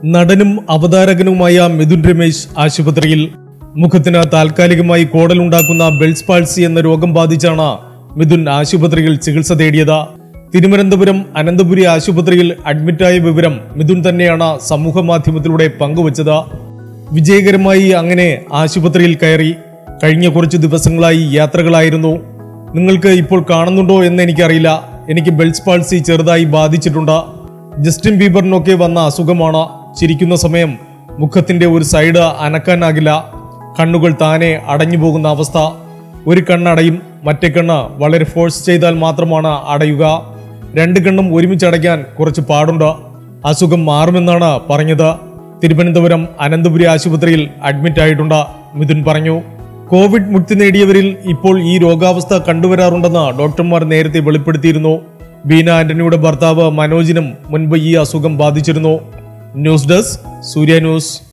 നടനും അവതാരകനുമായ മിഥുൻ രമേശ് ആശുപത്രിയിൽ മുഖത്തിന് താൽക്കാലികമായി കോടലുണ്ടാക്കുന്ന ബെൽസ് പാൾസി എന്ന രോഗം ബാധിച്ചാണ് മിഥുൻ ആശുപത്രിയിൽ ചികിത്സ തേടിയത് തിരുവനന്തപുരം അനന്തപുരി ആശുപത്രിയിൽ അഡ്മിറ്റായ വിവരം മിഥുൻ തന്നെയാണ് സമൂഹ മാധ്യമത്തിലൂടെ പങ്കുവച്ചത് വിജയകരമായി അങ്ങനെ ആശുപത്രിയിൽ കയറി കഴിഞ്ഞ കുറച്ച് ദിവസങ്ങളായി യാത്രകളായിരുന്നു നിങ്ങൾക്ക് ഇപ്പോൾ കാണുന്നുണ്ടോ എന്ന് എനിക്കറിയില്ല എനിക്ക് ബെൽസ് പാൾസി ചെറുതായി ബാധിച്ചിട്ടുണ്ട് ജസ്റ്റിൻ ബീബറിനൊക്കെ വന്ന അസുഖമാണ് ചിരിക്കുന്ന സമയം മുഖത്തിന്റെ ഒരു സൈഡ് അനക്കാനാകില്ല കണ്ണുകൾ താനെ അടഞ്ഞു പോകുന്ന അവസ്ഥ ഒരു കണ്ണടയും മറ്റേ കണ്ണ് വളരെ ഫോഴ്സ് ചെയ്താൽ മാത്രമാണ് അടയുക രണ്ട് കണ്ണും ഒരുമിച്ച് അടയ്ക്കാൻ കുറച്ച് പാടുണ്ട് അസുഖം മാറുമെന്നാണ് പറഞ്ഞത് തിരുവനന്തപുരം അനന്തപുരി ആശുപത്രിയിൽ അഡ്മിറ്റ് ആയിട്ടുണ്ട് മിഥുൻ പറഞ്ഞു കോവിഡ് മുക്തി നേടിയവരിൽ ഇപ്പോൾ ഈ രോഗാവസ്ഥ കണ്ടുവരാറുണ്ടെന്ന് ഡോക്ടർമാർ നേരത്തെ വെളിപ്പെടുത്തിയിരുന്നു ബീന ആന്റണിയുടെ ഭർത്താവ് മനോജിനും മുൻപ് ഈ അസുഖം ബാധിച്ചിരുന്നു ന്യൂസ് ഡെസ്ക് സൂര്യ ന്യൂസ്